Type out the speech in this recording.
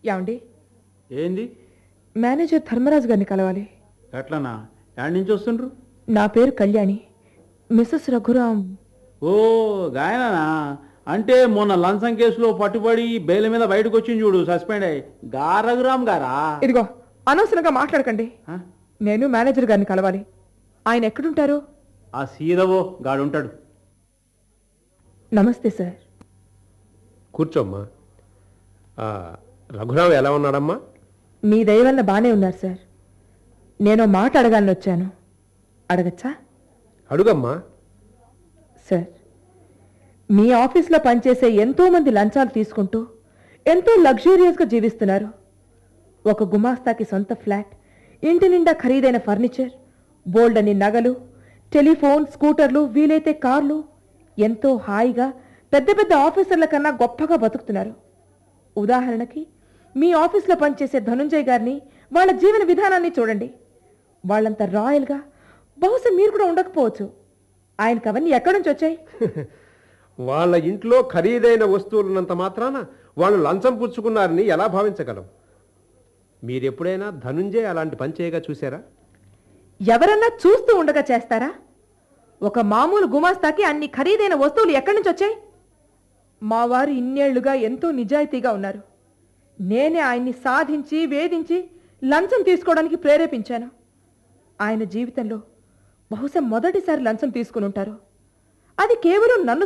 యాండి ఏంది మేనేజర్ ధర్మరాజు గారిని కలవాలి ఎట్లనా యాడ్ నుంచి వస్తుండ్రు నా పేరు కళ్యాణి మిస్సెస్ రఘురాం ఓ గాయననా అంటే మొన్న లంచం కేసులో పట్టుబడి బెయిల్ మీద బయటకు వచ్చింది చూడు సస్పెండ్ అయ్యి గా రఘురామ్ గారా ఇదిగో అనవసరంగా మాట్లాడకండి ఆ? నేను మేనేజర్ గారిని కలవాలి ఆయన ఎక్కడుంటారు ఆ సీదవో గాడుంటాడు నమస్తే సార్ కూర్చోమ్మా ఆ, రఘురావు ఎలా ఉన్నాడమ్మా మీ దయ వల్ల బాగానే ఉన్నారు సార్ నేను మాట అడగాలని వచ్చాను అడగచ్చా అడుగమ్మా సార్ మీ ఆఫీస్లో పనిచేసే ఎంతో మంది లంచాలు తీసుకుంటూ ఎంతో లగ్జూరియస్గా జీవిస్తున్నారు ఒక గుమాస్తాకి సొంత ఫ్లాట్ ఇంటి నిండా ఖరీదైన ఫర్నిచర్ బోల్డ్ అని నగలు టెలిఫోన్ స్కూటర్లు వీలైతే కార్లు ఎంతో హాయిగా పెద్ద పెద్ద ఆఫీసర్ల కన్నా గొప్పగా బతుకుతున్నారు ఉదాహరణకి మీ ఆఫీస్లో పనిచేసే ధనుంజయ్ గారిని వాళ్ళ జీవన విధానాన్ని చూడండి వాళ్ళంత రాయల్గా బహుశా మీరు కూడా ఉండకపోవచ్చు ఆయనకు అవన్నీ ఎక్కడి నుంచి వచ్చాయి వాళ్ళ ఇంట్లో ఖరీదైన వస్తువులున్నంత మాత్రాన వాళ్ళు లంచం పుచ్చుకున్నారని ఎలా భావించగలం మీరెప్పుడైనా ధనుంజయ్ అలాంటి పని చేయగా చూసారా ఎవరన్నా చూస్తూ ఉండగా చేస్తారా ఒక మామూలు గుమాస్తాకి అన్ని ఖరీదైన వస్తువులు ఎక్కడి నుంచి వచ్చాయి మా వారు ఇన్నేళ్లుగా ఎంతో నిజాయితీగా ఉన్నారు నేనే ఆయన్ని సాధించి వేధించి లంచం తీసుకోవడానికి ప్రేరేపించాను ఆయన జీవితంలో బహుశా మొదటిసారి లంచం తీసుకుని ఉంటారు అది కేవలం నన్ను